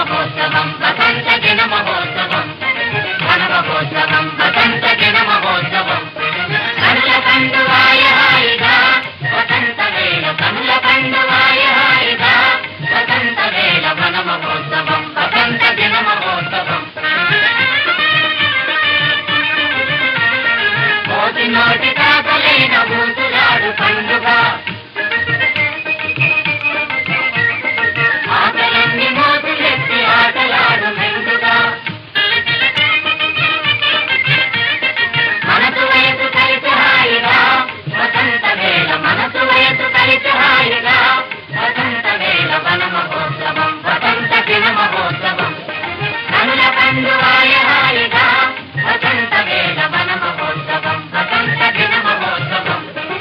మహోత్సవం వసంత దిన మహోత్సవం వన మహోత్సవం వసంత దిన మహోత్సవం కనుల పండువాయ హాయిగా వసంత వేళ కనుల పండువాయ హాయిగా వసంత వేళ వన మహోత్సవం వసంత దిన మహోత్సవం కోటి నోటి కాకలైన బూతులాడు పండుగ ఆటలన్నీ మోతులెత్తి ఆటలాడు మెండుగా మనసు వయసు కలిసి హాయిగా వసంత వేళ మనసు వయసు కలిసి హాయిగా వసంత వేళ వన మహోత్సవం వసంత దిన మహోత్సవం కనుల పండువాయ హాయిగా వసంత వేళ వన మహోత్సవం వసంత దిన మహోత్సవం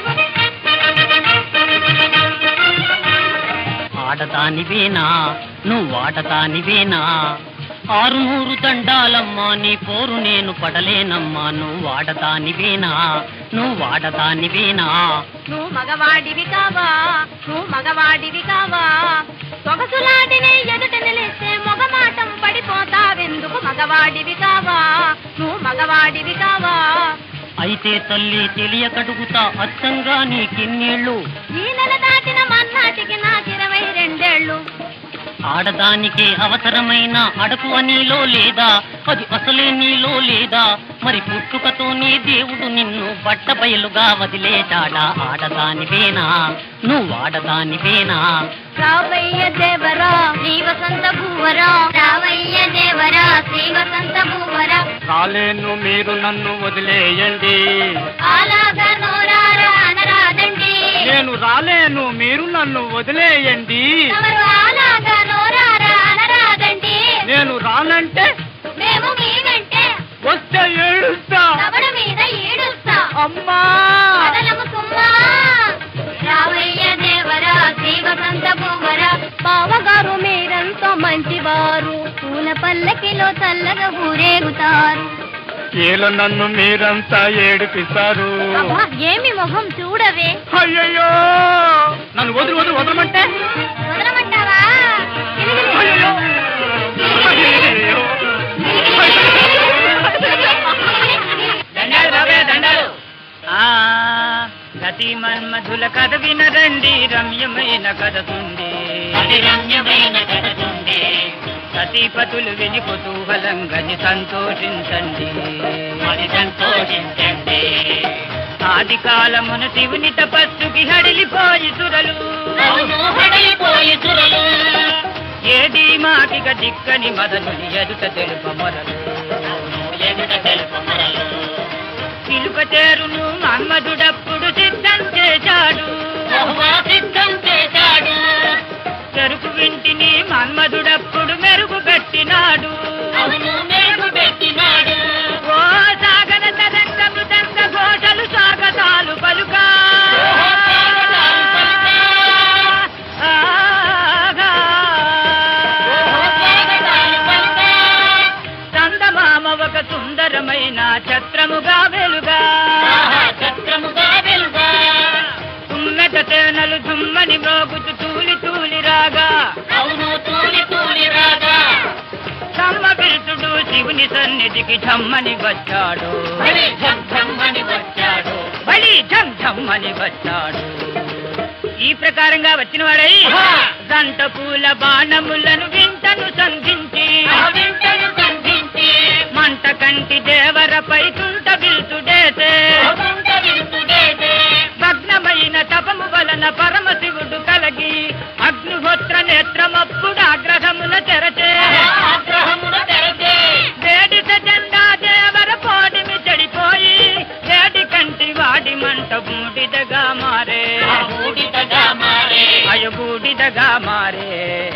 ఆడతానివేనా నువ్వు ఆడతానివేనా ఆరు నూరు దండాలమ్మా నీ పోరు నేను పడలేనమ్మా నువ్వు ఆడతానివేనా నువ్వు ఆడతానివేనా నువ్వు మగవాడివి కావా నువ్వు మగవాడివి కావా సొగసులాటిని ఎదుట నిలిస్తే మొగమాటం పడిపోతావెందుకు మగవాడివి కావా నువ్వు మగవాడివి కావా అయితే తల్లి తెలియకడుగుతా అచ్చంగా నీకిన్నేళ్ళు ఈ నెల దాటిన మన్నాటికి నాకు ఇరవై రెండేళ్ళు ఆడదానికే అవసరమైన అడపు నీలో లేదా అది అసలే నీలో లేదా మరి పుట్టుకతోనే దేవుడు నిన్ను బట్ట బయలుగా వదిలేశాడా ఆడదానివేనా నువ్వు ఆడదానివేనా రావయ్య దేవరా శ్రీ వసంత భూవరా రావయ్య దేవరా శ్రీ వసంత భూవరా రాలేను మీరు నన్ను వదిలేయండి అలాగా నోరారా అనరాదండి నేను రాలేను మీరు నన్ను వదిలేయండి తమరు అలాగా నోరారా అనరాదండి నేను రానంటే మేము మీ వెంటే వస్తే ఏడుస్తా తమడు మీద ఈడుస్తా అమ్మా కదలము సుమ్మా రావయ్య దేవరా శ్రీ వసంత భూవరా బావగారు మీరంతా మంచివారు పూల పల్లకిలో చల్లగా ఊరేగుతారు ఏలో నన్ను మీరంతా ఏడిపిస్తారు అబ్బా, ఏమి మొహం చూడవే అయ్యయ్యో నన్ను వదిలి వదిలి వదలమంటే వదలమంటావా అయ్యయ్యో అయ్యయ్యో. దండాలు బాబే దండాలు ఆ గతి మన్మధుల కథ వినరండి రమ్యమైన కథ ఉంది అది రమ్యమైన కథతుంది సతీపతులు విని కుతూహలంగని సంతోషించండి అది సంతోషించండి ఆది కాలమున శివుని తపస్సుకి హడిలిపోయి సురలు అవును హడలిపోయి సురలు ఏది మాటిక దిక్కని మదనుని ఎదుట తెలుప మొరలు అవును ఎదుట తెలుపు మొరలు పిలుక చేరును మన్మధుడప్పుడు సిద్ధం చేశాడు బహుమా సిద్ధం చేశాడు చెరుకు వింటిని మన్మధుడప్పుడు మెరుగు పెట్టినాడు అవును మెరుగు పెట్టినాడు ఓ సాగన తరంగ మృదంగ ఘోషలు స్వాగతాలు పలుకా ఓహో, స్వాగతాలు పలుకా. ఆగా. ఓహో, స్వాగతాలు పలుకా. చందమామ ఒక సుందరమైన ఛత్రముగా వెలుగా ఆహా, ఛత్రముగా వెలుగా తుమ్మెట తేనెలు దుమ్మని మ్రోగుతూ తూలి తూలి రాగా అవును తూలి తూలి రాగా సమ్మ బిరుతుడు శివుని సన్నిధికి ఝమ్మని వచ్చాడు మరి ఝమ్మని వచ్చాడు బలి ఝమ్ ఝమ్మని వచ్చాడు ఈ ప్రకారంగా వచ్చిన వాడై ఆహా. జంట పూల బాణములను వింటను సంధించి ఆ వింటను సంధించి మంట కంటి దేవరపై తుంట బిల్తుడేసే ఒకంట విరుతుడేదే. భగ్నమైన తపము వలన పరమశివుడు కలగి అగ్నిహోత్ర నేత్రమప్పుడు ఆగ్రహమున తెరచే ఆగ్రహమున తెరచే. వేడిత జెండా దేవర పోడిమి చెడిపోయి వేడి కంటి వాడి మంట బూడిదగా మారే ఆ బూడిదగా మారే. అయ బూడిదగా మారే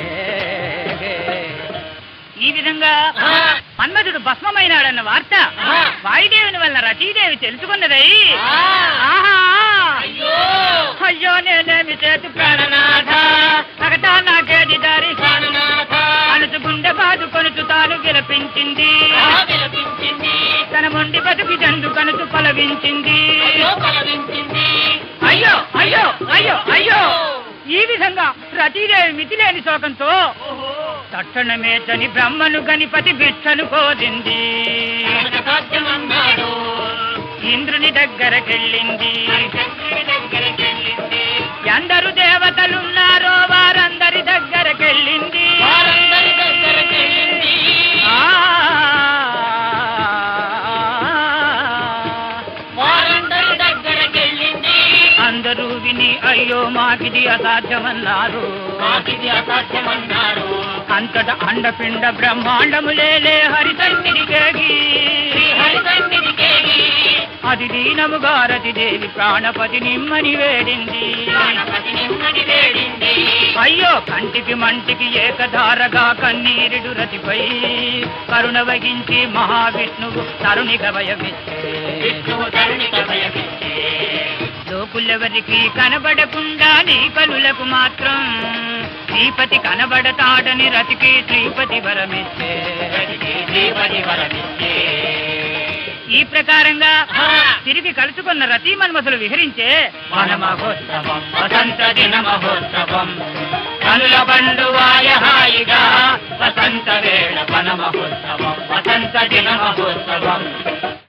ఈ విధంగా ఆ. మన్మధుడు భస్మమైనాడన్న వార్త ఆ. వాయుదేవుని వలన రతీదేవి తెలుసుకున్నదై ఆ. ఆహా అయ్యో అయ్యో నేనేమి చేతు ప్రాణనాథ. అగటా నాకేది దారి ప్రాణనాథ. అనుసు గుండె బాదుకొనుచు తాను విలపించింది ఆ విలపించింది. తన మొండి బతుకి జందు కనుచు పలవించింది అయ్యో పలవించింది. అయ్యో అయ్యో అయ్యో అయ్యో ఈ విధంగా రతీదేవి మితిలేని శోకంతో ఓహో తక్షణమే చని బ్రహ్మను గణపతి భిక్షను కోరింది సాధ్యమన్నాడు ఇంద్రుని దగ్గరకెళ్ళింది హరిచంద్రుడి దగ్గరికెళ్ళింది ఎందరు దేవతలున్నారో వారందరి దగ్గరకెళ్ళింది వారందరి దగ్గరికెళ్ళింది ఆ, వారందరి దగ్గరికెళ్ళింది అందరూ విని అయ్యో మాకిది అసాధ్యమన్నారు మాకిది అసాధ్యమన్నారు అంతట అండపిండ బ్రహ్మాండములేలే హరితండికేగి శ్రీ హరిసన్నిధికేగి అది దీనముగారతి దేవి ప్రాణపతి నిమ్మని వేడింది గణపతి నిమ్మడి వేడింది అయ్యో కంటికి మంటికి ఏకధారగా కన్నీరుడు రతిపై కరుణ వహించి మహావిష్ణువు తరుణి గవయమిచ్చే విష్ణువు ధరణిక భయమిచ్చే లోకులెవరికి కనబడకుండా నీ కనులకు మాత్రం శ్రీపతి కనబడతాడని రతికి శ్రీపతి వరమిచ్చే రతికి శ్రీపతి వరమిచ్చే ఈ ప్రకారంగా ఆ. తిరిగి కలుసుకున్న రతి మన్మథులు విహరించే మన మహోత్సవం వసంత దిన మహోత్సవం కనుల పండువాయ హాయిగా వసంత వేళ వన మహోత్సవం వసంత దిన మహోత్సవం